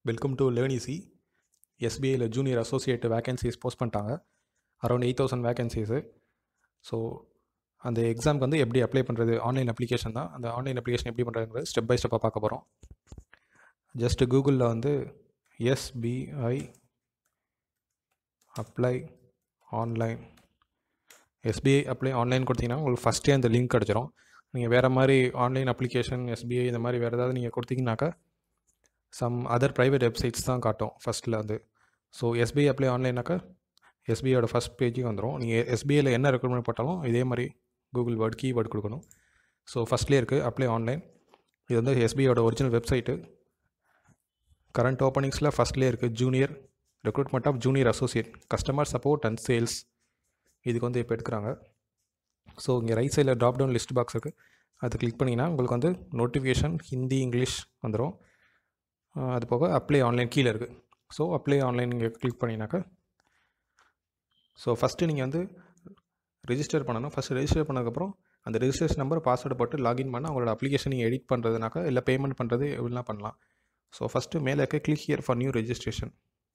welcome to learn easy எஸ்பிஐயில் junior associate vacancies post பண்ணிட்டாங்க around eight thousand vacancies so அந்த எக்ஸாம்க்கு வந்து எப்படி அப்ளை பண்ணுறது ஆன்லைன் அப்ளிகேஷன் தான் அந்த ஆன்லைன் அப்ளிகேஷன் எப்படி பண்ணுறதுங்கிறது ஸ்டெப் பை ஸ்டெப்பாக பார்க்க போகிறோம் ஜஸ்ட் கூகுளில் வந்து SBI apply online SBI apply online கொடுத்தீங்கன்னா உங்களுக்கு ஃபஸ்ட்டே அந்த லிங்க் கிடச்சிரும் நீங்கள் வேறு மாதிரி ஆன்லைன் அப்ளிகேஷன் எஸ்பிஐ இந்த மாதிரி வேறு ஏதாவது நீங்கள் கொடுத்தீங்கன்னாக்கா சம் அதர் ப்ரைவேட் வெப்சைட்ஸ் தான் காட்டும் ஃபஸ்ட்டில் வந்து ஸோ எஸ்பிஐ அப்ளை ஆன்லைனாக்கா எஸ்பிஐயோட ஃபஸ்ட் பேஜுக்கு வந்துடும் நீங்கள் எஸ்பிஐயில் என்ன ரெக்ரூட்மெண்ட் போட்டாலும் இதே மாதிரி கூகுள் வேர்ட் கீவேர்ட் கொடுக்கணும் ஸோ ஃபஸ்ட்லேயே இருக்குது அப்ளை ஆன்லைன் இது வந்து எஸ்பிஐயோட ஒரிஜினல் வெப்சைட்டு கரண்ட் ஓப்பனிங்ஸில் ஃபஸ்ட்லேயே இருக்குது junior recruitment of junior associate customer support and sales இதுக்கு வந்து இப்போ எடுக்கிறாங்க ஸோ இங்கே ரைட் சைடில் ட்ராப் டவுன் லிஸ்ட் பாக்ஸ் இருக்குது அது கிளிக் பண்ணிங்கன்னா உங்களுக்கு வந்து நோட்டிஃபிகேஷன் ஹிந்தி இங்கிலீஷ் வந்துடும் அது போக அப்ளை ஆன்லைன் கீழே இருக்குது ஸோ அப்ளை ஆன்லைன் நீங்கள் கிளிக் பண்ணிங்கனாக்கா ஸோ ஃபஸ்ட்டு நீங்கள் வந்து ரெஜிஸ்டர் பண்ணணும் ஃபஸ்ட்டு ரெஜிஸ்டர் பண்ணதுக்கப்புறம் அந்த ரெஜிஸ்ட்ரேஷன் நம்பர் பாஸ்வேர்டு போட்டு லாகின் பண்ணால் உங்களோட அப்ளிகேஷன் நீங்கள் எடிட் பண்ணுறதுனாக்கா இல்லை பேமெண்ட் பண்ணுறது எப்படிலாம் பண்ணலாம் ஸோ ஃபஸ்ட்டு மேலே இருக்க click here for new registration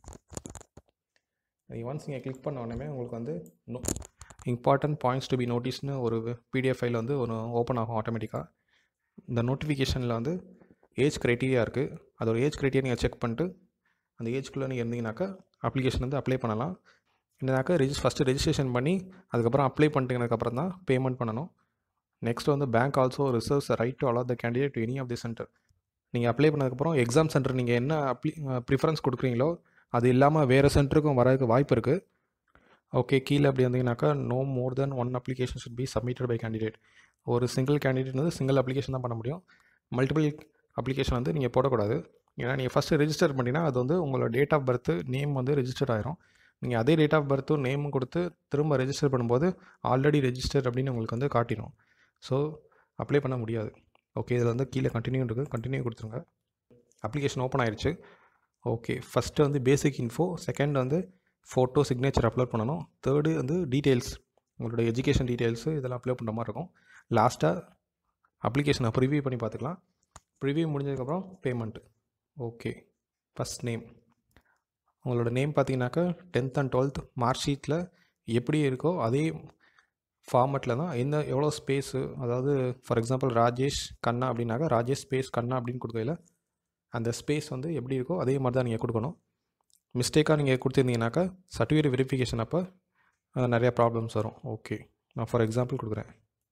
நீங்கள் ஒன்ஸ் நீங்கள் கிளிக் பண்ண உடனே உங்களுக்கு வந்து know important points to be நோட்டீஸ்னு ஒரு பிடிஎஃப் ஃபைல் வந்து ஒரு ஓப்பன் ஆகும் ஆட்டோமேட்டிக்காக இந்த நோட்டிஃபிகேஷனில் வந்து ஏஜ் க்ரைட்டீரியா இருக்குது அதோட ஏஜ் க்ரைட்டீரியா நீங்கள் செக் பண்ணிட்டு அந்த ஏஜ்குள்ளே நீங்கள் இருந்தீங்கனாக்கா அப்ளிகேஷன் வந்து அப்ளை பண்ணலாம் என்னன்னாக்கா ரெஜிஸ் ஃபஸ்ட்டு ரெஜிஸ்ட்ரேஷன் பண்ணி அதுக்கப்புறம் அப்ளை பண்ணிட்டதுக்கப்புறம் தான் பேமெண்ட் பண்ணணும் நெக்ஸ்ட் வந்து bank also reserves right to allot the candidate to any of the centre நீங்கள் அப்ளை பண்ணதுக்கப்புறம் எக்ஸாம் சென்டர் நீங்கள் என்ன அப்ளி ப்ரிஃபரன்ஸ் கொடுக்குறீங்களோ அது இல்லாமல் வேறு சென்டருக்கும் வரதுக்கு வாய்ப்பு இருக்குது ஓகே கீழே அப்படி வந்தீங்கன்னாக்கா no more than one application should be submitted by candidate ஒரு சிங்கிள் கேண்டிடேட் வந்து சிங்கிள் அப்ளிகேஷன் தான் பண்ண முடியும் மல்டிபிள் அப்ளிகேஷன் வந்து நீங்கள் போடக்கூடாது ஏன்னா நீங்கள் ஃபஸ்ட்டு ரெஜிஸ்டர் பண்ணிங்கன்னா அது வந்து உங்களோட டேட் ஆஃப் பர்த்து நேம் வந்து ரெஜிஸ்டர் ஆயிரும் நீங்கள் அதே டேட் ஆஃப் பர்த்தும் நேமும் கொடுத்து திரும்ப ரெஜிஸ்டர் பண்ணும்போது ஆல்ரெடி ரெஜிஸ்டர் அப்படின்னு உங்களுக்கு வந்து காட்டிடும் ஸோ அப்ளை பண்ண முடியாது ஓகே இதில் வந்து கீழே கண்டினியூ இருக்குது கண்டினியூ கொடுத்துருங்க அப்ளிகேஷன் ஓப்பன் ஆயிடுச்சு ஓகே ஃபஸ்ட்டு வந்து பேசிக் இன்ஃபோ செகண்ட் வந்து ஃபோட்டோ சிக்னேச்சர் அப்லோட் பண்ணணும் தேர்டு வந்து டீட்டெயில்ஸ் உங்களோட எஜுகேஷன் டீட்டெயில்ஸு இதெல்லாம் அப்லோட் பண்ணுற மாதிரி இருக்கும் லாஸ்ட்டாக அப்ளிகேஷனை ப்ரிவியூ பண்ணி பார்த்துக்கலாம் ப்ரிவியூ முடிஞ்சதுக்கப்புறம் பேமெண்ட் ஓகே ஃபஸ்ட் நேம் உங்களோட நேம் பார்த்தீங்கன்னாக்கா டென்த் அண்ட் டுவெல்த் மார்க் ஷீட்டில் எப்படி இருக்கோ அதே ஃபார்மெட்டில் தான் எந்த எவ்வளோ ஸ்பேஸு அதாவது ஃபார் எக்ஸாம்பிள் ராஜேஷ் கண்ணா அப்படின்னாக்கா ராஜேஷ் ஸ்பேஸ் கண்ணா அப்படின்னு கொடுக்கையில் அந்த ஸ்பேஸ் வந்து எப்படி இருக்கோ அதே மாதிரி தான் நீங்கள் கொடுக்கணும் மிஸ்டேக்காக நீங்கள் கொடுத்துருந்தீங்கனாக்கா சர்டிஃபிகேட் வெரிஃபிகேஷன் அப்போ நிறையா ப்ராப்ளம்ஸ் வரும் ஓகே நான் ஃபார் எக்ஸாம்பிள் கொடுக்குறேன்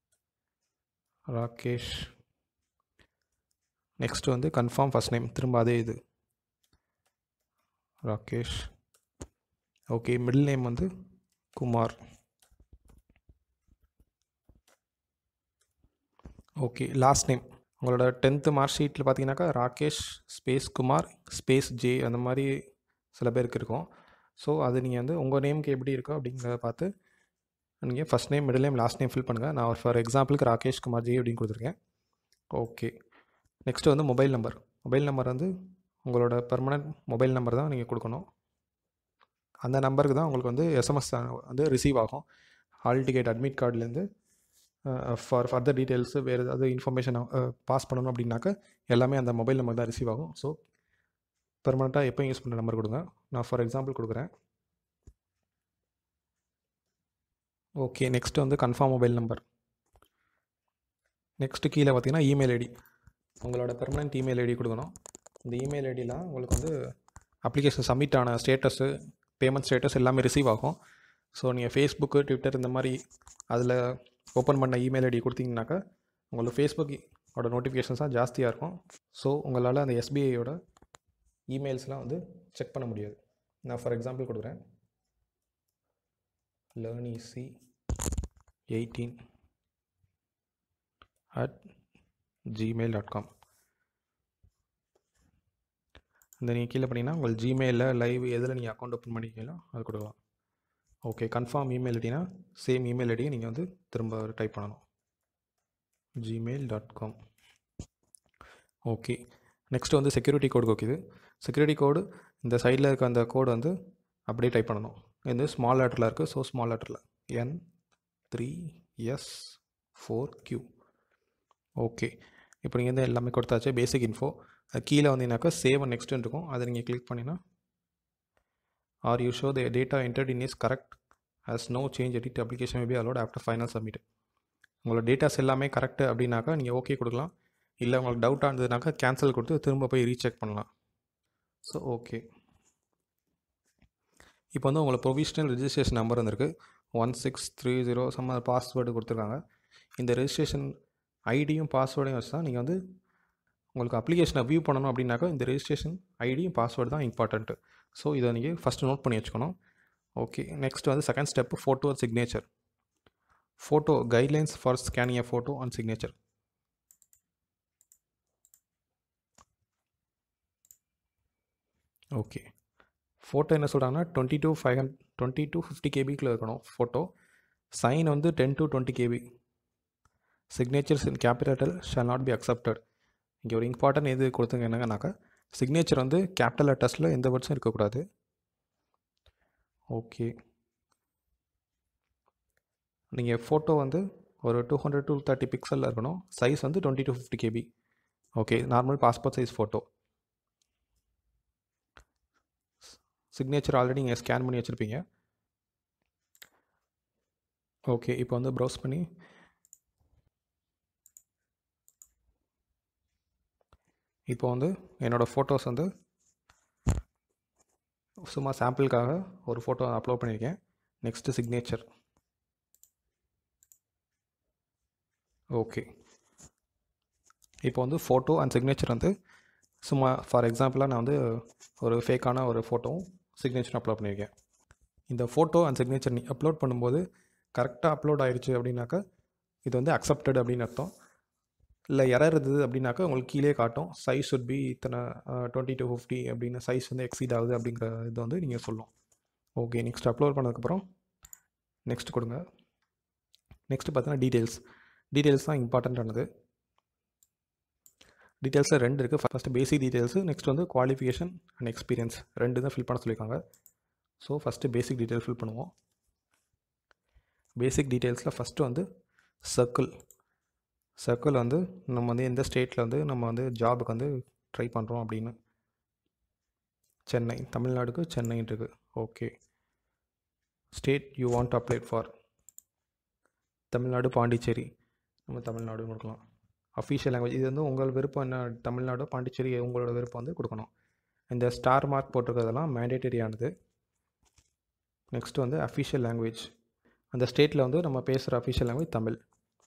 ராகேஷ் நெக்ஸ்ட் வந்து கன்ஃபார்ம் ஃபஸ்ட் நேம் திரும்ப அதே இது ராகேஷ் ஓகே மிடில் நேம் வந்து குமார் ஓகே லாஸ்ட் நேம் உங்களோட டென்த்து மார்க் ஷீட்டில் பார்த்தீங்கன்னாக்கா Rakesh space Kumar space J அந்த மாதிரி சில பேருக்கு இருக்கும் ஸோ அது நீங்கள் வந்து உங்கள் நேமுக்கு எப்படி இருக்கோ அப்படிங்கிறத பார்த்து நீங்கள் first name middle name last name fill பண்ணுங்கள் நான் ஃபார் எக்ஸாம்பிளுக்கு ராகேஷ் குமார் ஜே அப்படின்னு கொடுத்துருக்கேன் ஓகே நெக்ஸ்ட்டு வந்து மொபைல் நம்பர் மொபைல் நம்பர் வந்து உங்களோட பெர்மனண்ட் மொபைல் நம்பர் தான் நீங்கள் கொடுக்கணும் அந்த நம்பருக்கு தான் உங்களுக்கு வந்து எஸ்எம்எஸ் வந்து ரிசீவ் ஆகும் ஹால் டிக்கெட் அட்மிட் கார்டுலேருந்து ஃபார் ஃபர்தர் டீட்டெயில்ஸு வேறு ஏதாவது இன்ஃபர்மேஷன் பாஸ் பண்ணணும் அப்படின்னாக்கா எல்லாமே அந்த மொபைல் நம்பர் தான் ரிசீவ் ஆகும் ஸோ பெர்மனெண்ட்டாக எப்போ யூஸ் பண்ணுற நம்பர் கொடுங்க நான் ஃபார் எக்ஸாம்பிள் கொடுக்குறேன் ஓகே நெக்ஸ்ட்டு வந்து கன்ஃபார்ம் மொபைல் நம்பர் நெக்ஸ்ட்டு கீழே பார்த்தீங்கன்னா இமெயில் ஐடி உங்களோட பெர்மனெண்ட் இமெயில் ஐடி கொடுக்கணும் இந்த இமெயில் ஐடிலாம் உங்களுக்கு வந்து அப்ளிகேஷன் சப்மிட் ஆன ஸ்டேட்டஸு பேமெண்ட் ஸ்டேட்டஸ் எல்லாமே ரிசீவ் ஆகும் ஸோ நீங்கள் ஃபேஸ்புக்கு ட்விட்டர் இந்த மாதிரி அதில் ஓப்பன் பண்ண இமெயில் ஐடி கொடுத்தீங்கன்னாக்கா உங்களுக்கு ஃபேஸ்புக்கோட நோட்டிஃபிகேஷன்ஸ் தான் ஜாஸ்தியாக இருக்கும் ஸோ உங்களால் அந்த எஸ்பிஐயோட இமெயில்ஸ்லாம் வந்து செக் பண்ண முடியாது நான் ஃபார் எக்ஸாம்பிள் கொடுக்குறேன் learn easy eighteen at Gmail dot com இந்த நீங்கள் கீழே பண்ணிங்கன்னா உங்கள் ஜிமெயிலில் லைவ் எதில் நீங்கள் அக்கௌண்ட் ஓப்பன் பண்ணிக்கலாம் அது கொடுக்கலாம் ஓகே கன்ஃபார்ம் இமெயில் ஐடினா சேம் இமெயில் ஐடியை நீங்கள் வந்து திரும்ப டைப் பண்ணணும் Gmail dot com okay next வந்து செக்யூரிட்டி கோடு கோக்குது செக்யூரிட்டி கோடு இந்த சைடில் இருக்க அந்த கோடு வந்து அப்படியே டைப் பண்ணணும் இது ஸ்மால் லெட்டரில் இருக்குது ஸோ ஸ்மால் லெட்டரில் N three S four Q okay இப்போ நீங்கள் வந்து எல்லாமே கொடுத்தாச்சு பேசிக் இன்ஃபோ அது கீழே வந்தீங்கன்னாக்கா சேவ் நெக்ஸ்ட்டுன்னு இருக்கும் அதை நீங்கள் கிளிக் பண்ணினா are you sure the data entered in is correct has no change edit application may be allowed after final submit உங்களோட டேட்டாஸ் எல்லாமே கரெக்டு அப்படின்னாக்கா நீங்கள் ஓகே கொடுக்கலாம் இல்லை உங்களுக்கு டவுட்டாக இருந்ததுனாக்கா கேன்சல் கொடுத்து திரும்ப போய் ரீசெக் பண்ணலாம் ஸோ ஓகே இப்போ வந்து உங்களுக்கு ப்ரொவிஷனல் ரெஜிஸ்ட்ரேஷன் நம்பர் வந்திருக்கு ஒன் சிக்ஸ் த்ரீ ஜீரோ சம்ம பாஸ்வேர்டு கொடுத்துருக்காங்க இந்த ரெஜிஸ்ட்ரேஷன் ஐடியும் பாஸ்வேர்டையும் வச்சு தான் நீங்கள் வந்து உங்களுக்கு அப்ளிகேஷனை வியூ பண்ணணும் அப்படின்னாக்கா இந்த ரெஜிஸ்ட்ரேஷன் ஐடியும் பாஸ்வேர்டு தான் இம்பார்ட்டண்ட்டு ஸோ இதை நீங்கள் ஃபஸ்ட்டு நோட் பண்ணி வச்சுக்கணும் ஓகே நெக்ஸ்ட் வந்து second step photo signature photo guidelines for scanning a photo and signature okay photo என்ன சொல்கிறாங்கன்னா twenty to five hundred twenty to fifty கேபிக்குள்ளே இருக்கணும் ஃபோட்டோ சைன் வந்து ten to twenty KB signatures in capital shall not be accepted இங்கே ஒரு important எது கொடுத்துங்க என்னங்கனாக்கா signature வந்து கேபிட்டல் லெட்டர்ஸில் எந்த வேர்ட்ஸும் இருக்கக்கூடாது ஓகே நீங்கள் ஃபோட்டோ வந்து ஒரு டூ ஹண்ட்ரட் டூ தேர்ட்டி பிக்சலில் இருக்கணும் சைஸ் வந்து twenty to fifty KB okay normal passport size photo signature already நீங்கள் ஸ்கேன் பண்ணி வச்சுருப்பீங்க ஓகே இப்போ வந்து ப்ரௌஸ் பண்ணி இப்போ வந்து என்னோடய ஃபோட்டோஸ் வந்து சும்மா சாம்பிளுக்காக ஒரு ஃபோட்டோ அப்லோட் பண்ணியிருக்கேன் நெக்ஸ்ட்டு சிக்னேச்சர் ஓகே இப்போ வந்து ஃபோட்டோ அண்ட் சிக்னேச்சர் வந்து சும்மா ஃபார் எக்ஸாம்பிளாக நான் வந்து ஒரு ஃபேக்கான ஒரு ஃபோட்டோவும் சிக்னேச்சரும் அப்லோட் பண்ணியிருக்கேன் இந்த ஃபோட்டோ அண்ட் சிக்னேச்சர் நீ அப்லோட் பண்ணும்போது கரெக்டாக அப்லோட் ஆயிடுச்சு அப்படின்னாக்கா இது வந்து அக்செப்டட் அப்படின்னு அர்த்தம் இல்லை எரர் இருந்தது அப்படின்னாக்கா உங்களுக்கு கீழே காட்டும் சைஸ் சுட் பி இத்தனை டுவெண்ட்டி டு ஃபிஃப்டி அப்படின்னு சைஸ் வந்து எக்ஸீட் ஆகுது அப்படிங்கிற இது வந்து நீங்கள் சொல்லும் ஓகே நெக்ஸ்ட் அப்லோட் பண்ணதுக்கப்புறம் நெக்ஸ்ட் கொடுங்க நெக்ஸ்ட் பார்த்தீங்கன்னா டீட்டெயில்ஸ் டீட்டெயில்ஸ் தான் இம்பார்ட்டண்ட்டானது டீட்டெயில்ஸில் ரெண்டு இருக்குது ஃபஸ்ட்டு பேசிக் டீட்டெயில்ஸு நெக்ஸ்ட் வந்து குவாலிஃபிகேஷன் அண்ட் எக்ஸ்பீரியன்ஸ் ரெண்டு தான் ஃபில் பண்ண சொல்லியிருக்காங்க so first basic detail fill பண்ணுவோம் பேசிக் டீட்டெயில்ஸில் ஃபஸ்ட்டு வந்து சர்க்கிள் சர்க்கிள் வந்து நம்ம வந்து எந்த ஸ்டேட்டில் வந்து நம்ம வந்து ஜாபுக்கு வந்து ட்ரை பண்ணுறோம் அப்படின்னு சென்னை தமிழ்நாடுக்கு சென்னைன்னு இருக்குது okay state you want apply for Tamil Nadu Pondicherry நம்ம தமிழ்நாடுன்னு கொடுக்கலாம் அஃபீஷியல் லாங்குவேஜ் இது வந்து உங்கள் விருப்பம் என்ன தமிழ்நாடு பாண்டிச்சேரி உங்களோட விருப்பம் வந்து கொடுக்கணும் இந்த ஸ்டார் மார்க் போட்டிருக்கிறதெல்லாம் மேண்டேட்டரியானது நெக்ஸ்ட் வந்து அஃபீஷியல் லாங்குவேஜ் அந்த ஸ்டேட்டில் வந்து நம்ம பேசுகிற official language Tamil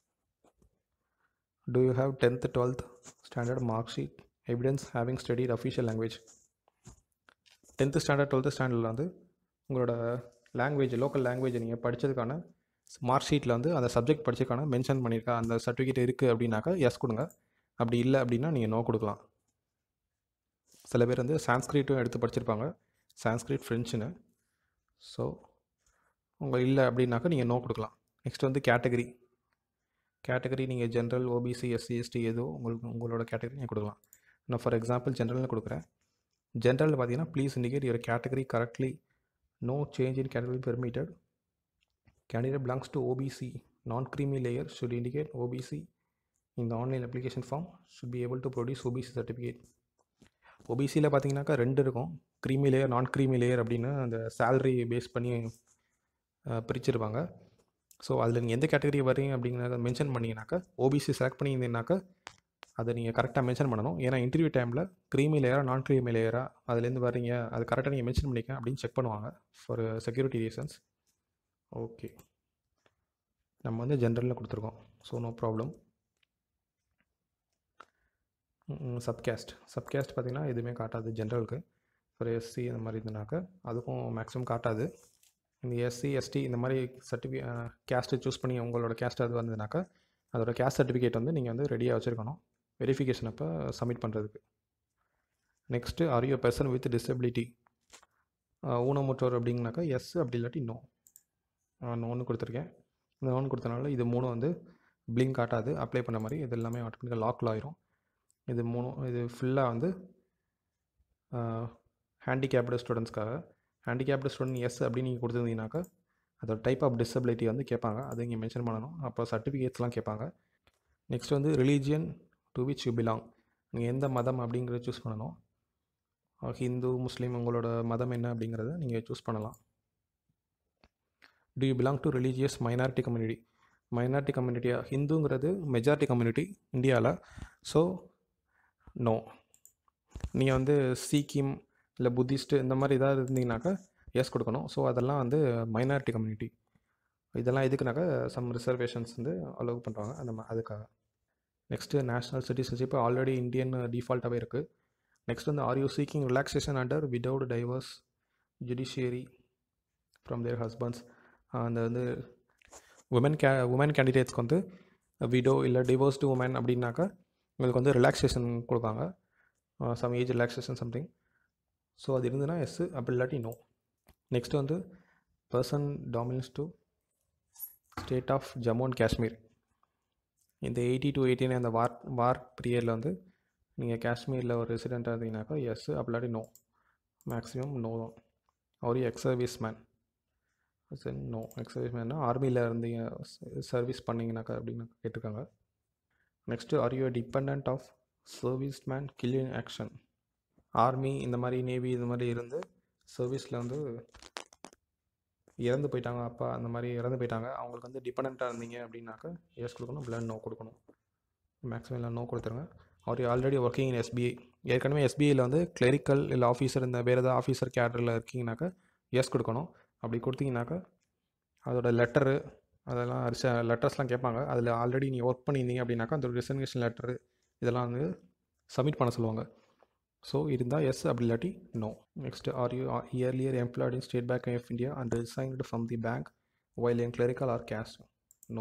do you have 10th 12th standard mark sheet evidence having studied official language 10th standard twelfth ஸ்டாண்டர்டில் வந்து உங்களோட லாங்குவேஜ் லோக்கல் லாங்குவேஜ் நீங்கள் படித்ததுக்கான மார்க் ஷீட்டில் வந்து அந்த சப்ஜெக்ட் படிச்சதுக்கான மென்ஷன் பண்ணியிருக்கா அந்த சர்டிஃபிகேட் இருக்குது அப்படின்னாக்கா எஸ் கொடுங்க அப்படி இல்லை அப்படின்னா நீங்கள் நோ கொடுக்கலாம் சில பேர் வந்து சான்ஸ்கிரிட்டும் எடுத்து படிச்சிருப்பாங்க சான்ஸ்கிரிட் ஃப்ரெஞ்சுன்னு ஸோ உங்கள் இல்லை அப்படின்னாக்கா நீங்கள் நோ கொடுக்கலாம் நெக்ஸ்ட் வந்து கேட்டகரி கேட்டகரி நீங்கள் ஜென்ரல் ஓபிசி எஸ்சி எஸ்டி ஏதோ உங்களுக்கு உங்களோட கேட்டகரி நீங்கள் கொடுக்கலாம் நான் ஃபார் எக்ஸாம்பிள் ஜென்ரல்னு கொடுக்குறேன் ஜென்ரலில் பார்த்தீங்கன்னா please indicate your category correctly no change in category permitted candidate belongs to OBC non creamy layer should indicate OBC இந்த online application form should be able to produce OBC certificate ஓபிசியில் பார்த்தீங்கன்னாக்கா ரெண்டு இருக்கும் creamy layer non creamy layer அப்படின்னு அந்த salary base பண்ணி பிரிச்சிருப்பாங்க so அதில் நீங்கள் எந்த கேட்டகரி வரீங்க அப்படிங்கிறத மென்ஷன் பண்ணிங்கனாக்கா ஓபிசி செலக்ட் பண்ணியிருந்தீங்கனாக்கா அதை நீங்கள் கரெக்டாக மென்ஷன் பண்ணணும் ஏன்னா இன்டர்வியூ டைமில் க்ரீமி லேயரா நான் க்ரீமி லேயரா அதுலேருந்து வரீங்க அது கரெக்டாக நீங்கள் மென்ஷன் பண்ணிக்க அப்படின்னு செக் பண்ணுவாங்க ஃபார் செக்யூரிட்டி ரீசன்ஸ் ஓகே நம்ம வந்து ஜென்ரலில் கொடுத்துருக்கோம் so no problem subcaste subcaste பார்த்திங்கன்னா எதுவுமே காட்டாது ஜென்ரலுக்கு ஒரு எஸ்சி அந்த மாதிரி இருந்தனாக்கா அதுக்கும் மேக்ஸிமம் காட்டாது இந்த எஸ்சி எஸ்டி இந்த மாதிரி சர்டிஃபி கேஸ்ட்டு சூஸ் பண்ணி உங்களோட கேஸ்ட் அது வந்ததுனாக்கா அதோட கேஸ்ட் சர்டிஃபிகேட் வந்து நீங்கள் வந்து ரெடியாக வச்சுருக்கணும் வெரிஃபிகேஷன் அப்போ சப்மிட் பண்ணுறதுக்கு next are you person with disability ஊனமுற்றோர் அப்படிங்கனாக்கா எஸ் அப்படி இல்லாட்டி நோ நோன்னு கொடுத்துருக்கேன் இந்த நோன் கொடுத்தனால இது மூணும் வந்து பிளிங்க் காட்டாது அப்ளை பண்ண மாதிரி இது எல்லாமே ஆட்டோமேட்டிக்காக லாக்கில் ஆயிரும் இது மூணும் இது ஃபுல்லாக வந்து ஹேண்டிகேப்டு ஸ்டூடெண்ட்ஸ்க்காக ஹேண்டிகேப்டு ஸ்டூடெண்ட் எஸ் அப்படின்னு நீங்கள் கொடுத்துருந்தீங்கனாக்கா அதோட டைப் ஆஃப் டிசபிலிட்டி வந்து கேட்பாங்க அதை இங்கே மென்ஷன் பண்ணணும் அப்புறம் சர்டிஃபிகேட்ஸ்லாம் கேட்பாங்க நெக்ஸ்ட் வந்து religion to which you belong நீங்கள் எந்த மதம் அப்படிங்கிறத சூஸ் பண்ணணும் ஹிந்து முஸ்லீம் உங்களோட மதம் என்ன அப்படிங்கிறத நீங்கள் சூஸ் பண்ணலாம் do you belong to religious minority community minority கம்யூனிட்டியாக ஹிந்துங்கிறது மெஜாரிட்டி கம்யூனிட்டி இந்தியாவில் ஸோ நோ நீங்கள் வந்து சீக்கிம் இல்லை புத்திஸ்ட்டு இந்த மாதிரி ஏதாவது இருந்தீங்கனாக்கா எஸ் கொடுக்கணும் ஸோ அதெல்லாம் வந்து மைனாரிட்டி கம்யூனிட்டி இதெல்லாம் எதுக்குனாக்கா சம் ரிசர்வேஷன்ஸ் வந்து அலோவ் பண்ணுறாங்க அந்த மா அதுக்காக next national citizenship already Indian டிஃபால்ட்டாகவே இருக்குது நெக்ஸ்ட் வந்து are you seeking relaxation under widowed divorce judiciary from their husbands அந்த வந்து உமன் கே உமன் கேண்டிடேட்ஸ்க்கு வந்து விடோ இல்லை டிவோர்ஸ்டு உமன் அப்படின்னாக்கா உங்களுக்கு வந்து ரிலாக்ஸேஷன் கொடுப்பாங்க some age relaxation something so அது இருந்ததுன்னா எஸ் அப்படி இல்லாட்டி நோ நெக்ஸ்ட் வந்து person dominance to state of Jammu and Kashmir இந்த எயிட்டி டு எயிட்டின் அந்த வார் வார் பீரியடில் வந்து நீங்கள் காஷ்மீரில் ஒரு ரெசிடெண்ட்டாக இருந்தீங்கன்னாக்கா எஸ் அப்படி இல்லாட்டி நோ மேக்ஸிமம் நோ தான் அவர் எக்ஸ் சர்வீஸ் மேன் சரி நோ எக்ஸ் சர்வீஸ் மேன்னா ஆர்மியில் இருந்தீங்க சர்வீஸ் பண்ணிங்கனாக்கா அப்படின்னு கேட்டிருக்காங்க next are you depend of service man killing action army இந்த மாதிரி நேவி இந்த மாதிரி இருந்து சர்வீஸில் வந்து இறந்து போயிட்டாங்க அப்பா அந்த மாதிரி இறந்து போயிட்டாங்க அவங்களுக்கு வந்து டிபெண்ட்டாக இருந்தீங்க அப்படின்னாக்கா எஸ் கொடுக்கணும் பிளட் நோ கொடுக்கணும் மேக்ஸிமம் இல்லை நோ கொடுத்துருங்க are already working in SBI ஏற்கனவே எஸ்பிஐயில் வந்து கிளரிக்கல் இல்லை ஆஃபீஸர் இந்த வேறு ஏதாவது ஆஃபீஸர் கேடரில் இருக்கீங்கனாக்கா எஸ் கொடுக்கணும் அப்படி கொடுத்தீங்கனாக்கா அதோட லெட்டரு அதெல்லாம் லெட்டர்ஸ்லாம் கேட்பாங்க அதில் ஆல்ரெடி நீங்கள் ஒர்க் பண்ணியிருந்தீங்க அப்படின்னாக்கா அந்த ரிசர்வேஷன் லெட்டரு இதெல்லாம் வந்து சப்மிட் பண்ண சொல்லுவாங்க ஸோ இருந்தால் எஸ் அப்படி இல்லாட்டி no next are you earlier employed in State Bank of India and resigned from the bank while in clerical or cast no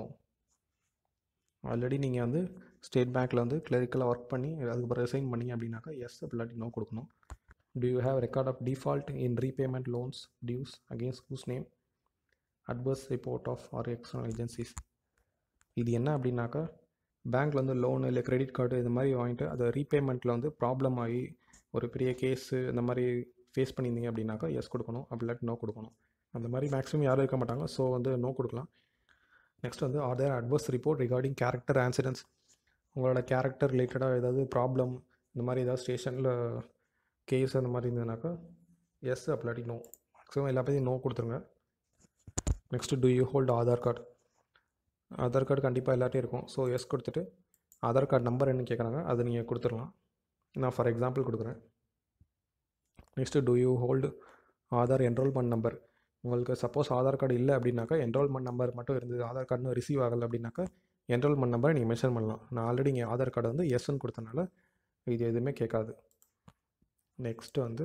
already நீங்கள் வந்து ஸ்டேட் பேங்க்கில் வந்து கிளரிக்கலாக ஒர்க் பண்ணி அதுக்கப்புறம் ரிசைன் பண்ணி அப்படின்னாக்கா எஸ் அப்படி இல்லாட்டி நோ கொடுக்கணும் do you have record of default in repayment loans dues against whose name adverse report of or external agencies இது என்ன அப்படின்னாக்கா பேங்க்கில் வந்து லோனு இல்லை கிரெடிட் கார்டு இந்த மாதிரி வாங்கிட்டு அதை ரீபேமெண்ட்டில் வந்து ப்ராப்ளம் ஆகி ஒரு பெரிய கேஸு இந்த மாதிரி ஃபேஸ் பண்ணியிருந்தீங்க அப்படின்னாக்கா எஸ் கொடுக்கணும் அப்படி இல்லாட்டி நோ கொடுக்கணும் அந்த மாதிரி மேக்ஸிமம் யாரும் இருக்க மாட்டாங்க ஸோ வந்து நோ கொடுக்கலாம் நெக்ஸ்ட் வந்து are there adverse report regarding character antecedents உங்களோட கேரக்டர் ரிலேட்டடாக ஏதாவது ப்ராப்ளம் இந்த மாதிரி ஏதாவது ஸ்டேஷனில் கேஸ் அந்த மாதிரி இருந்ததுனாக்கா எஸ் அப்படி நோ மேக்ஸிமம் எல்லா பேரையும் நோ கொடுத்துருங்க next do you hold Aadhaar card Aadhaar card கண்டிப்பாக எல்லாத்தையும் இருக்கும் ஸோ எஸ் கொடுத்துட்டு ஆதார் கார்டு நம்பர் என்ன கேட்குறாங்க அது நீங்கள் கொடுத்துடலாம் நான் ஃபார் எக்ஸாம்பிள் கொடுக்குறேன் next do you hold Aadhaar enrolment number உங்களுக்கு சப்போஸ் ஆதார் கார்டு இல்லை அப்படின்னாக்கா என்ரோல்மெண்ட் நம்பர் மட்டும் இருந்தது ஆதார் கார்டு ரிசீவ் ஆகலை அப்படின்னாக்கா என்ரோல்மெண்ட் நம்பரை நீங்கள் மென்ஷன் பண்ணலாம் நான் ஆல்ரெடி இங்கே ஆதார் கார்டு வந்து எஸ்ன்னு கொடுத்தனால இது எதுவுமே கேட்காது நெக்ஸ்ட்டு வந்து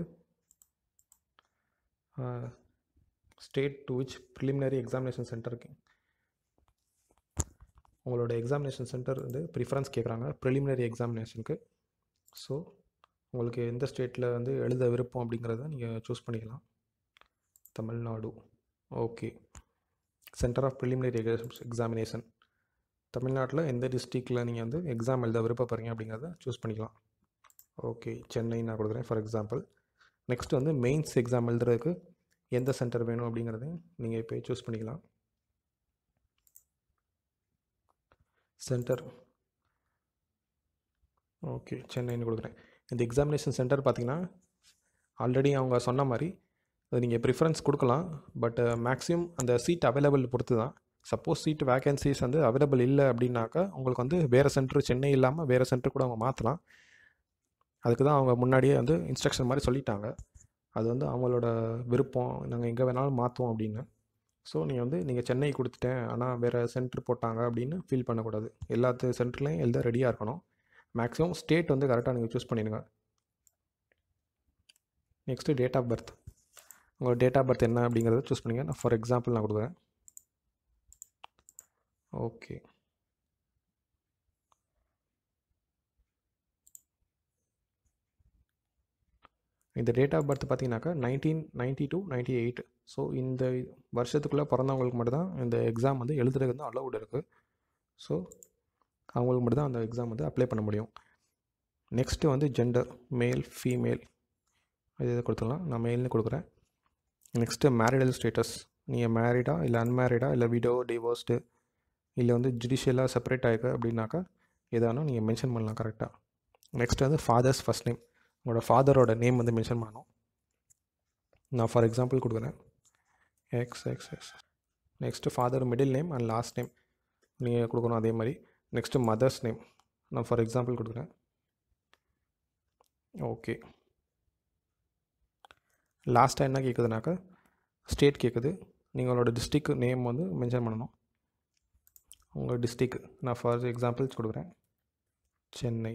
state to which preliminary examination சென்டருக்கு உங்களோட எக்ஸாமினேஷன் சென்டர் வந்து ப்ரிஃபரன்ஸ் கேட்குறாங்க ப்ரிலிமினரி எக்ஸாமினேஷனுக்கு ஸோ உங்களுக்கு எந்த ஸ்டேட்டில் வந்து எழுத விருப்பம் அப்படிங்கிறத நீங்கள் சூஸ் பண்ணிக்கலாம் Tamil Nadu okay centre of preliminary examination தமிழ்நாட்டில் எந்த டிஸ்ட்ரிக்டில் நீங்கள் வந்து எக்ஸாம் எழுத விருப்பப்படுறீங்க அப்படிங்கிறத சூஸ் பண்ணிக்கலாம் ஓகே சென்னை நான் கொடுக்குறேன் ஃபார் எக்ஸாம்பிள் நெக்ஸ்ட் வந்து மெயின்ஸ் எக்ஸாம் எழுதுறதுக்கு எந்த சென்டர் வேணும் அப்படிங்கிறதையும் நீங்கள் இப்போ சூஸ் பண்ணிக்கலாம் சென்டர் ஓகே சென்னைன்னு கொடுக்குறேன் இந்த எக்ஸாமினேஷன் சென்டர் பார்த்தீங்கன்னா ஆல்ரெடி அவங்க சொன்ன மாதிரி அது நீங்கள் ப்ரிஃபரன்ஸ் கொடுக்கலாம் பட் மேக்ஸிமம் அந்த சீட் அவைலபிள் பொறுத்து தான் சப்போஸ் சீட் வேகன்சிஸ் வந்து அவைலபிள் இல்லை அப்படின்னாக்கா உங்களுக்கு வந்து வேறு சென்டர் சென்னை இல்லாமல் வேறு சென்டர் கூட அவங்க மாற்றலாம் அதுக்கு தான் அவங்க முன்னாடியே வந்து இன்ஸ்ட்ரக்ஷன் மாதிரி சொல்லிட்டாங்க அது வந்து அவங்களோட விருப்பம் நாங்கள் எங்கே வேணாலும் மாற்றுவோம் அப்படின்னு ஸோ நீங்கள் வந்து நீங்கள் சென்னை கொடுத்துட்டேன் ஆனால் வேறு சென்டர் போட்டாங்க அப்படின்னு ஃபீல் பண்ணக்கூடாது எல்லாத்து சென்டர்லையும் எழுத ரெடியாக இருக்கணும் மேக்ஸிமம் ஸ்டேட் வந்து கரெக்டாக நீங்கள் சூஸ் பண்ணிடுங்க நெக்ஸ்ட்டு டேட் ஆஃப் பர்த் உங்களோட டேட் ஆஃப் பர்த் என்ன அப்படிங்கிறத சூஸ் பண்ணிங்க நான் ஃபார் எக்ஸாம்பிள் நான் கொடுக்குறேன் ஓகே இந்த டேட் ஆஃப் பர்த் பார்த்தீங்கன்னாக்கா nineteen ninety two ninety eight so இந்த வருஷத்துக்குள்ளே பிறந்தவங்களுக்கு மட்டும்தான் இந்த எக்ஸாம் வந்து எழுதுறதுக்கு வந்து அலௌடு இருக்குது ஸோ அவங்களுக்கு மட்டும்தான் அந்த எக்ஸாம் வந்து அப்ளை பண்ண முடியும் நெக்ஸ்ட்டு வந்து ஜெண்டர் மேல் ஃபீமேல் அது இதை கொடுத்துடலாம் நான் மேல்னு கொடுக்குறேன் நெக்ஸ்ட்டு மேரிடல் ஸ்டேட்டஸ் நீங்கள் மேரிடா இல்லை அன்மேரிடா இல்லை விடோ டிவோர்ஸ்டு இல்லை வந்து ஜுடிஷியலாக செப்பரேட் ஆகிருக்கு அப்படின்னாக்கா எதானோ நீங்கள் மென்ஷன் பண்ணலாம் கரெக்டாக நெக்ஸ்ட் வந்து ஃபாதர்ஸ் ஃபஸ்ட் நேம் உங்களோட ஃபாதரோட நேம் வந்து மென்ஷன் பண்ணணும் நான் ஃபார் எக்ஸாம்பிள் கொடுக்குறேன் X X X next father middle name and last name நீங்கள் கொடுக்கணும் அதே மாதிரி நெக்ஸ்ட்டு மதர்ஸ் நேம் நான் ஃபார் எக்ஸாம்பிள் கொடுக்குறேன் ஓகே லாஸ்ட்டாக என்ன கேட்குதுனாக்கா ஸ்டேட் கேட்குது நீங்களோட டிஸ்ட்ரிக் நேம் வந்து மென்ஷன் பண்ணணும் உங்கள் டிஸ்ட்ரிக் நான் ஃபார் எக்ஸாம்பிள்ஸ் கொடுக்குறேன் சென்னை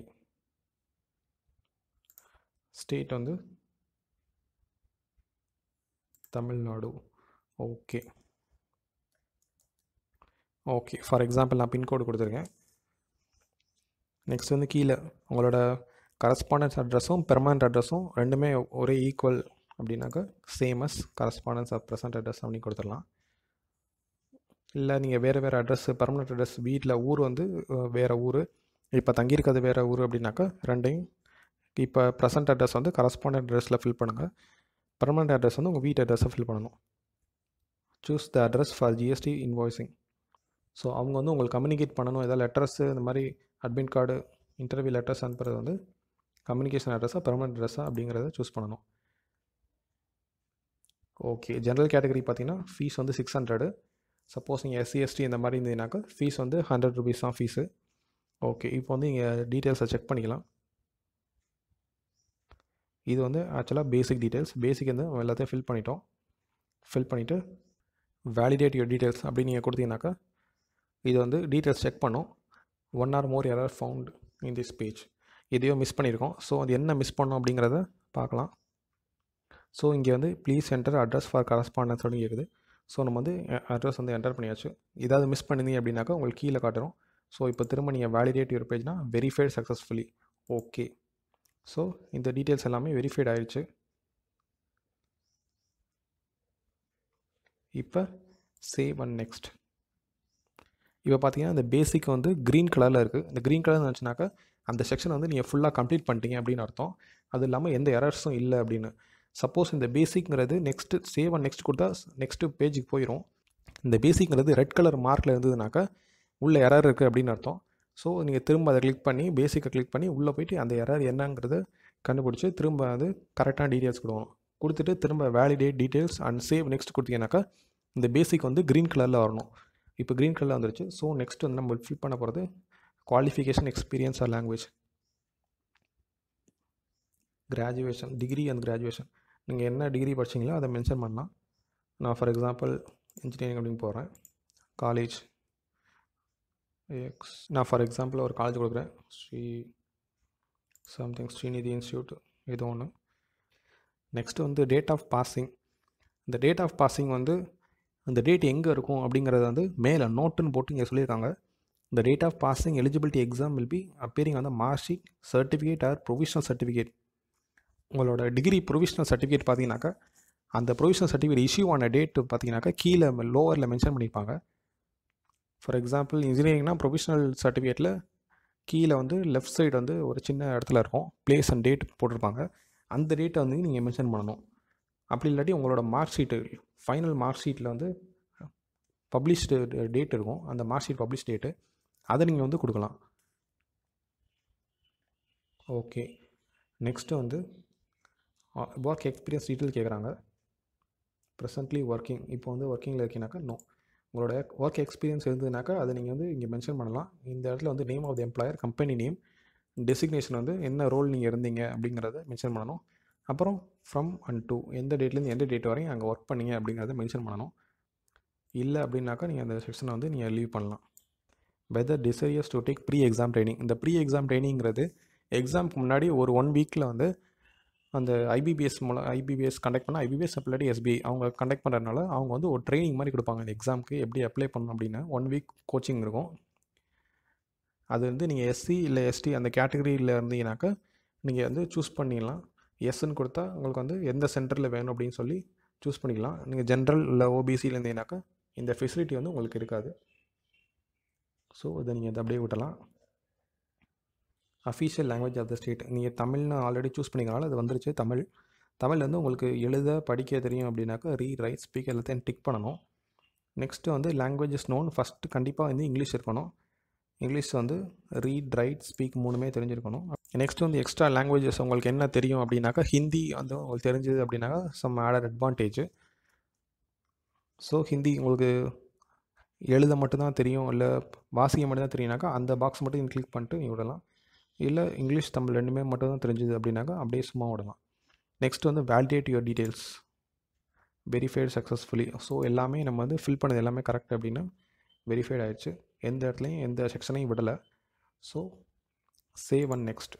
ஸ்டேட் வந்து Tamil Nadu okay okay for example நான் பின்கோடு கொடுத்துருக்கேன் நெக்ஸ்ட் வந்து கீழே உங்களோட கரஸ்பாண்டன்ஸ் அட்ரஸும் பெர்மனண்ட் அட்ரஸும் ரெண்டுமே ஒரே ஈக்குவல் அப்படின்னாக்கா same as correspondence of present address அப்படின்னு கொடுத்துடலாம் இல்லை நீங்கள் வேறு வேறு அட்ரஸ் பர்மனெண்ட் அட்ரஸ் வீட்டில் ஊர் வந்து அஹ், வேறு ஊர் இப்போ தங்கியிருக்கிறது வேறு ஊர் அப்படின்னாக்கா ரெண்டையும் இப்போ ப்ரெசன்ட் அட்ரஸ் வந்து கரஸ்பாண்டன்ட் அட்ரஸில் ஃபில் பண்ணுங்கள் பர்மனெண்ட் அட்ரஸ் வந்து உங்கள் வீட்டு அட்ரஸை ஃபில் பண்ணணும் choose the address for GST invoicing so அவங்க வந்து உங்களுக்கு கம்யூனிகேட் பண்ணணும் ஏதாவது லெட்டர்ஸு இந்த மாதிரி அட்மிட் கார்டு இன்டர்வியூ லெட்டர்ஸ் அனுப்புறது வந்து கம்யூனிகேஷன் அட்ரஸாக பெர்மனெண்ட் அட்ரஸாக அப்படிங்கிறத சூஸ் பண்ணணும் ஓகே ஜென்ரல் கேட்டகரி பார்த்தீங்கன்னா ஃபீஸ் வந்து சிக்ஸ் ஹண்ட்ரடு சப்போஸ் நீங்கள் எஸ்சி எஸ்டி இந்த மாதிரி இருந்ததுனாக்கா ஃபீஸ் வந்து ஹண்ட்ரட் ருபீஸ் தான் ஃபீஸு ஓகே இப்போ வந்து இங்கே டீட்டெயில்ஸை செக் பண்ணிக்கலாம் இது வந்து ஆக்சுவலாக பேசிக் டீட்டெயில்ஸ் பேசிக் வந்து எல்லாத்தையும் ஃபில் பண்ணிட்டோம் ஃபில் பண்ணிவிட்டு வேலிடேட் யூர் டீட்டெயில்ஸ் அப்படின்னு நீங்கள் கொடுத்தீங்கன்னாக்கா இது வந்து டீட்டெயில்ஸ் செக் பண்ணும் one or more error found in this page எதையோ மிஸ் பண்ணியிருக்கோம் ஸோ அது என்ன மிஸ் பண்ணோம் அப்படிங்கிறத பார்க்கலாம் ஸோ இங்கே வந்து please enter address for correspondence அப்படின்னு கேட்குது ஸோ நம்ம வந்து அட்ரஸ் வந்து என்டர் பண்ணியாச்சு ஏதாவது மிஸ் பண்ணிருந்தீங்க அப்படின்னாக்கா உங்களுக்கு கீழே காட்டுறோம் ஸோ இப்போ திரும்ப நீங்கள் வேலிடேட் யூர் பேஜ்னா வெரிஃபைட் சக்ஸஸ்ஃபுல்லி ஓகே ஸோ இந்த டீட்டெயில்ஸ் எல்லாமே வெரிஃபைட் ஆயிடுச்சு இப்போ சேவ் அண்ட் நெக்ஸ்ட் இப்போ பார்த்தீங்கன்னா இந்த பேசிக் வந்து க்ரீன் கலரில் இருக்குது இந்த க்ரீன் கலர் இருந்துச்சுனாக்கா அந்த செக்ஷன் வந்து நீங்கள் ஃபுல்லாக கம்ப்ளீட் பண்ணிட்டீங்க அப்படின்னு அர்த்தம் அது இல்லாமல் எந்த எரர்ஸும் இல்லை அப்படின்னு சப்போஸ் இந்த பேசிக்ங்கிறது நெக்ஸ்ட்டு சேவ் அண்ட் நெக்ஸ்ட் கொடுத்தா நெக்ஸ்ட்டு பேஜுக்கு போயிடும் இந்த பேசிக்ங்கிறது ரெட் கலர் மார்க்கில் இருந்ததுனாக்கா உள்ள எரர் இருக்குது அப்படின்னு அர்த்தம் ஸோ நீங்கள் திரும்ப அதை கிளிக் பண்ணி பேசிக்கை கிளிக் பண்ணி உள்ளே போயிட்டு அந்த எரர் என்னங்கிறத கண்டுபிடிச்சி திரும்ப அது கரெக்டான டீட்டெயில்ஸ் கொடுக்கணும் கொடுத்துட்டு திரும்ப validate details and save next கொடுத்தீங்கன்னாக்கா இந்த பேசிக் வந்து க்ரீன் கலரில் வரணும் இப்போ க்ரீன் கலரில் வந்துருச்சு ஸோ நெக்ஸ்ட் வந்து நம்ம ஃபில் பண்ண போகிறது qualification experience or language graduation degree and graduation நீங்கள் என்ன டிகிரி படிச்சீங்களோ அதை மென்ஷன் பண்ணலாம் நான் ஃபார் எக்ஸாம்பிள் இன்ஜினியரிங் அப்படின்னு போகிறேன் காலேஜ் எக்ஸ் நான் ஃபார் எக்ஸாம்பிள் ஒரு காலேஜ் கொடுக்குறேன் ஸ்ரீ சம்திங் ஸ்ரீநிதி இன்ஸ்டியூட் ஏதோ ஒன்று நெக்ஸ்ட் வந்து டேட் ஆஃப் பாசிங் இந்த டேட் ஆஃப் பாசிங் வந்து அந்த டேட் எங்கே இருக்கும் அப்படிங்கிறத வந்து மேலே நோட்டுன்னு போட்டு இங்கே சொல்லியிருக்காங்க இந்த date of passing eligibility exam will be appearing அந்த mark sheet certificate or provisional certificate உங்களோட டிகிரி ப்ரொவிஷனல் சர்டிஃபிகேட் பார்த்தீங்கன்னாக்கா அந்த ப்ரொவிஷனல் சர்டிஃபிகேட் இஷ்யூ ஆன டேட் பார்த்தீங்கன்னாக்கா கீழே லோவரில் மென்ஷன் பண்ணியிருப்பாங்க ஃபார் எக்ஸாம்பிள் இன்ஜினியரிங்னா ப்ரொவிஷனல் சர்டிஃபிகேட்டில் கீழே வந்து லெஃப்ட் சைடு வந்து ஒரு சின்ன இடத்துல இருக்கும் பிளேஸ் அண்ட் டேட் போட்டிருப்பாங்க அந்த டேட்டை வந்து நீங்கள் மென்ஷன் பண்ணணும் அப்படி இல்லாட்டி உங்களோட மார்க் ஷீட்டு ஃபைனல் மார்க் ஷீட்டில் வந்து பப்ளிஷ்டு டேட் இருக்கும் அந்த மார்க் ஷீட் பப்ளிஷ் டேட்டு அதை நீங்கள் வந்து கொடுக்கலாம் ஓகே நெக்ஸ்ட்டு வந்து ஒர்க் எக்ஸ்பீரியன்ஸ் டீட்டெயில் கேட்குறாங்க ப்ரெசன்ட்லி ஒர்க்கிங் இப்போ வந்து ஒர்க்கிங்கில் இருக்கீங்கனாக்கா நோ உங்களோட ஒர்க் எக்ஸ்பீரியன்ஸ் இருந்ததுனாக்கா அதை நீங்கள் வந்து இங்கே மென்ஷன் பண்ணலாம் இந்த இடத்துல வந்து name of the employer company name designation வந்து என்ன ரோல் நீங்கள் இருந்தீங்க அப்படிங்கிறத மென்ஷன் பண்ணணும் அப்புறம் ஃப்ரம் அண்ட் டு எந்த டேட்லேருந்து எந்த டேட் வரையும் அங்கே ஒர்க் பண்ணீங்க அப்படிங்கிறத மென்ஷன் பண்ணணும் இல்லை அப்படின்னாக்கா நீங்கள் அந்த செக்ஷனை வந்து நீங்கள் லீவ் பண்ணலாம் whether desires to take pre exam training இந்த ப்ரீ எக்ஸாம் ட்ரைனிங்கிறது எக்ஸாமுக்கு முன்னாடி ஒரு ஒன் வீக்கில் வந்து அந்த ஐபிபிஎஸ் மூலம் ஐபிபிஎஸ் கண்டக்ட் பண்ணால் ஐபிபிஎஸ் இல்லாட்டி எஸ்பிஐ அவங்க கண்டக்ட் பண்ணுறதுனால அவங்க வந்து ஒரு ட்ரைனிங் மாதிரி கொடுப்பாங்க அந்த எக்ஸாமுக்கு எப்படி அப்ளை பண்ணணும் அப்படின்னு ஒன் வீக் கோச்சிங் இருக்கும் அது வந்து நீங்கள் எஸ்சி இல்லை எஸ்டி அந்த கேட்டகரியில் இருந்தீங்கனாக்கா நீங்கள் வந்து சூஸ் பண்ணிக்கலாம் எஸ்ன்னு கொடுத்தா உங்களுக்கு வந்து எந்த சென்டரில் வேணும் அப்படின்னு சொல்லி சூஸ் பண்ணிக்கலாம் நீங்கள் ஜென்ரல் இல்லை ஓபிசியில் இருந்தீங்கனாக்கா இந்த ஃபெசிலிட்டி வந்து உங்களுக்கு இருக்காது ஸோ இதை நீங்கள் இதை அப்படியே விட்டலாம் official language of the state நீங்கள் தமிழ்னு ஆல்ரெடி சூஸ் பண்ணிக்கிறனால அது வந்துருச்சு தமிழ் தமிழ் வந்து உங்களுக்கு எழுத படிக்க தெரியும் அப்படின்னாக்கா ரீ ரைட் ஸ்பீக் எல்லாத்தையும் டிக் பண்ணணும் நெக்ஸ்ட்டு வந்து லாங்குவேஜஸ் நோன் ஃபஸ்ட்டு கண்டிப்பாக வந்து இங்கிலீஷ் இருக்கணும் இங்கிலீஷ் வந்து ரீட் ரைட் ஸ்பீக் மூணுமே தெரிஞ்சிருக்கணும் நெக்ஸ்ட் வந்து எக்ஸ்ட்ரா லாங்குவேஜஸ் உங்களுக்கு என்ன தெரியும் அப்படின்னாக்கா ஹிந்தி வந்து உங்களுக்கு தெரிஞ்சது அப்படின்னாக்கா some added advantage so Hindi உங்களுக்கு எழுத மட்டும்தான் தெரியும் இல்லை வாசிக்க மட்டும்தான் தெரியும்னாக்கா அந்த பாக்ஸ் மட்டும் நீங்கள் கிளிக் பண்ணிட்டு நீ விடலாம் இல்லை இங்கிலீஷ் தமிழ் ரெண்டுமே மட்டும் தான் தெரிஞ்சது அப்படின்னாக்கா அப்படியே சும்மா விடலாம் நெக்ஸ்ட் வந்து validate your details verified successfully so எல்லாமே நம்ம வந்து ஃபில் பண்ணது எல்லாமே கரெக்ட் அப்படின்னு வெரிஃபைட் ஆயிடுச்சு எந்த இடத்துலையும் எந்த செக்ஷனையும் விடலை ஸோ சேவ் அண்ட் நெக்ஸ்ட்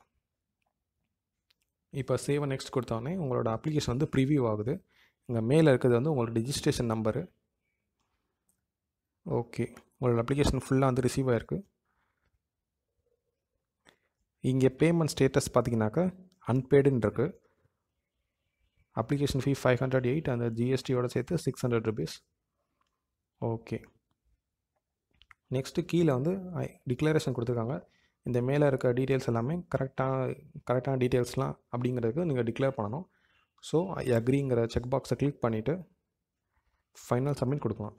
இப்போ சேவ் அண்ட் நெக்ஸ்ட் கொடுத்தோடனே உங்களோட அப்ளிகேஷன் வந்து ப்ரிவியூ ஆகுது இங்கே மேலே இருக்கிறது வந்து உங்களோட ரிஜிஸ்ட்ரேஷன் நம்பரு ஓகே உங்களோட அப்ளிகேஷன் ஃபுல்லாக வந்து ரிசீவ் ஆகிருக்கு இங்கே பேமெண்ட் ஸ்டேட்டஸ் பார்த்தீங்கன்னாக்கா அன்பேடுன்னு இருக்குது application fee five hundred eight அந்த ஜிஎஸ்டியோட சேர்த்து six hundred rupees okay next கீழே வந்து டிக்ளரேஷன் கொடுத்துருக்காங்க இந்த மேலே இருக்க டீட்டெயில்ஸ் எல்லாமே கரெக்டாக கரெக்டான டீட்டெயில்ஸ்லாம் அப்படிங்கிறதுக்கு நீங்கள் டிக்ளேர் பண்ணணும் ஸோ ஐ அக்ரிங்கிற செக் பாக்ஸை கிளிக் பண்ணிவிட்டு ஃபைனல் சப்மிட் கொடுக்கலாம்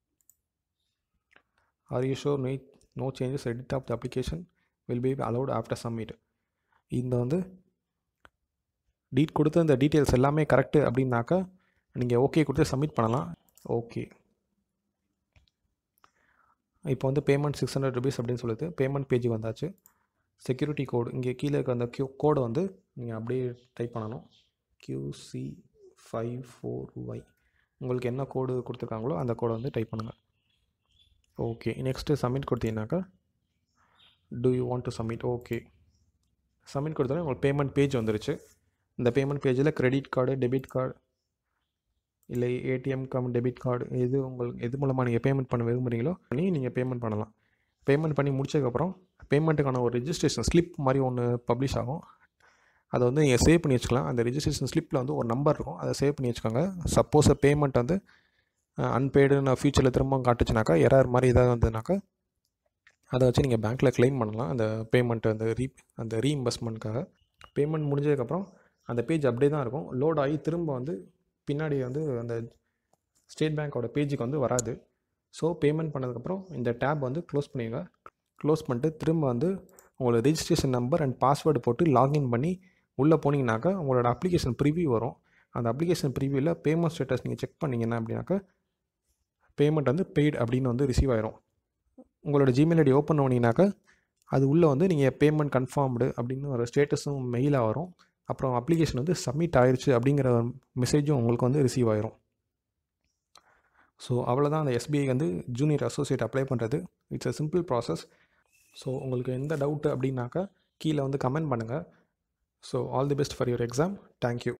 are you sure no no changes edit of the application will be allowed after submit இந்த வந்து டீட் கொடுத்த இந்த டீட்டெயில்ஸ் எல்லாமே கரெக்டு அப்படின்னாக்கா நீங்கள் ஓகே கொடுத்து சப்மிட் பண்ணலாம் ஓகே இப்போ வந்து பேமெண்ட் சிக்ஸ் ஹண்ட்ரட் ருபீஸ் அப்படின்னு சொல்லுது பேமெண்ட் பேஜ் வந்தாச்சு செக்யூரிட்டி கோடு இங்கே கீழே இருக்க அந்த கியூ கோடை வந்து நீங்கள் அப்படியே டைப் பண்ணணும் கியூசி ஃபைவ் ஃபோர் ஒய் உங்களுக்கு என்ன கோடு கொடுத்துருக்காங்களோ அந்த கோடை வந்து டைப் பண்ணுங்கள் ஓகே நெக்ஸ்ட்டு சப்மிட் கொடுத்தீங்கன்னாக்கா do you want to submit okay submit கொடுத்தோன்னே உங்களுக்கு பேமெண்ட் பேஜ் வந்துருச்சு இந்த பேமெண்ட் பேஜில் கிரெடிட் கார்டு டெபிட் கார்டு இல்லை ஏடிஎம் கம் டெபிட் கார்டு எது உங்களுக்கு எது மூலமாக நீங்கள் பேமெண்ட் பண்ண விரும்புகிறீங்களோ பண்ணி நீங்கள் பேமெண்ட் பண்ணலாம் பேமெண்ட் பண்ணி முடிச்சதுக்கப்புறம் பேமெண்ட்டுக்கான ஒரு ரிஜிஸ்ட்ரேஷன் ஸ்லிப் மாதிரி ஒன்று பப்ளிஷ் ஆகும் அதை வந்து நீங்கள் சேவ் பண்ணி வச்சுக்கலாம் அந்த ரிஜிஸ்ட்ரேஷன் ஸ்லிப்பில் வந்து ஒரு நம்பர் இருக்கும் அதை சேவ் பண்ணி வச்சுக்கோங்க சப்போஸ் பேமெண்ட் வந்து அன்பெய்டுன்னு ஃபியூச்சரில் திரும்ப காட்டுச்சுனாக்கா எரர் மாதிரி ஏதாவது வந்ததுனாக்கா அதை வச்சு நீங்கள் பேங்க்கில் க்ளைம் பண்ணலாம் அந்த பேமெண்ட் அந்த ரீ அந்த ரீஇம்பர்ஸ்மெண்ட்காக பேமெண்ட் முடிஞ்சதுக்கப்புறம் அந்த பேஜ் அப்படியே தான் இருக்கும் லோட் ஆகி திரும்ப வந்து பின்னாடி வந்து அந்த ஸ்டேட் பேங்க்கோட பேஜுக்கு வந்து வராது ஸோ பேமெண்ட் பண்ணதுக்கப்புறம் இந்த டேப் வந்து க்ளோஸ் பண்ணிடுங்க க்ளோஸ் பண்ணிட்டு திரும்ப வந்து உங்களோட ரெஜிஸ்ட்ரேஷன் நம்பர் அண்ட் பாஸ்வேர்டு போட்டு லாகின் பண்ணி உள்ளே போனீங்கன்னாக்கா உங்களோட அப்ளிகேஷன் ப்ரிவியூ வரும் அந்த அப்ளிகேஷன் ப்ரிவியூவில் பேமெண்ட் ஸ்டேட்டஸ் நீங்கள் செக் பண்ணிங்கன்னா அப்படின்னாக்கா பேமெண்ட் வந்து பெய்டு அப்படின்னு வந்து ரிசீவ் ஆயிரும் உங்களோட ஜிமெயில் ஐடி ஓப்பன் பண்ணிங்கனாக்கா அது உள்ளே வந்து நீங்கள் பேமெண்ட் கன்ஃபார்ம்டு அப்படின்னு ஒரு ஸ்டேட்டஸும் மெயிலாக வரும் அப்புறம் அப்ளிகேஷன் வந்து சப்மிட் ஆயிடுச்சு அப்படிங்கிற மெசேஜும் உங்களுக்கு வந்து ரிசீவ் ஆயிரும் ஸோ அவ்வளோதான் அந்த எஸ்பிஐ வந்து ஜூனியர் அசோசியேட் அப்ளை பண்ணுறது it's a simple process so உங்களுக்கு எந்த டவுட்டு அப்படின்னாக்கா கீழே வந்து கமெண்ட் பண்ணுங்கள் so all the best for your exam thank you